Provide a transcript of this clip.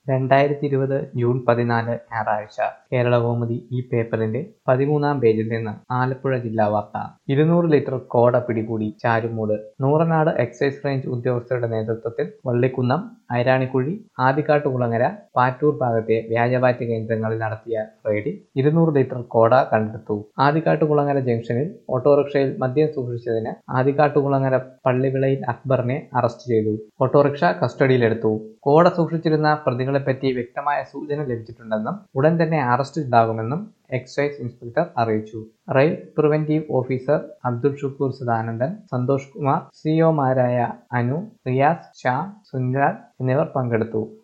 രണ്ടായിരത്തി ഇരുപത് ജൂൺ പതിനാല് ഞായറാഴ്ച കേരളകൗമുദി ഈ പേപ്പറിന്റെ പതിമൂന്നാം പേജിൽ നിന്ന് ആലപ്പുഴ ജില്ലാ വാർത്ത ഇരുന്നൂറ് ലിറ്റർ കോട പിടികൂടി ചാരുമൂട് നൂറനാട് എക്സൈസ് റേഞ്ച് ഉദ്യോഗസ്ഥരുടെ നേതൃത്വത്തിൽ വള്ളിക്കുന്നം ഐരാണിക്കുഴി ആദിക്കാട്ടുകുളങ്ങര പാറ്റൂർ ഭാഗത്തെ വ്യാജവാറ്റ് കേന്ദ്രങ്ങളിൽ നടത്തിയ റെയ്ഡിൽ ഇരുന്നൂറ് ലിറ്റർ കോട കണ്ടെടുത്തു ആദിക്കാട്ടുകുളങ്ങര ജംഗ്ഷനിൽ ഓട്ടോറിക്ഷയിൽ മദ്യം സൂക്ഷിച്ചതിന് ആദിക്കാട്ടുകുളങ്ങര പള്ളിവിളയിൽ അക്ബറിനെ അറസ്റ്റ് ചെയ്തു ഓട്ടോറിക്ഷ കസ്റ്റഡിയിലെടുത്തു കോട സൂക്ഷിച്ചിരുന്ന പ്രതികളെപ്പറ്റി വ്യക്തമായ സൂചന ലഭിച്ചിട്ടുണ്ടെന്നും ഉടൻ തന്നെ അറസ്റ്റ് ഉണ്ടാകുമെന്നും എക്സൈസ് ഇൻസ്പെക്ടർ അറിയിച്ചു rail preventive officer Abdul Shukoor Sadanandan Santhosh Kumar സിഒമാരായ അനു റിയാസ് ഷാം സുൻരാജ് എന്നിവർ പങ്കെടുത്തു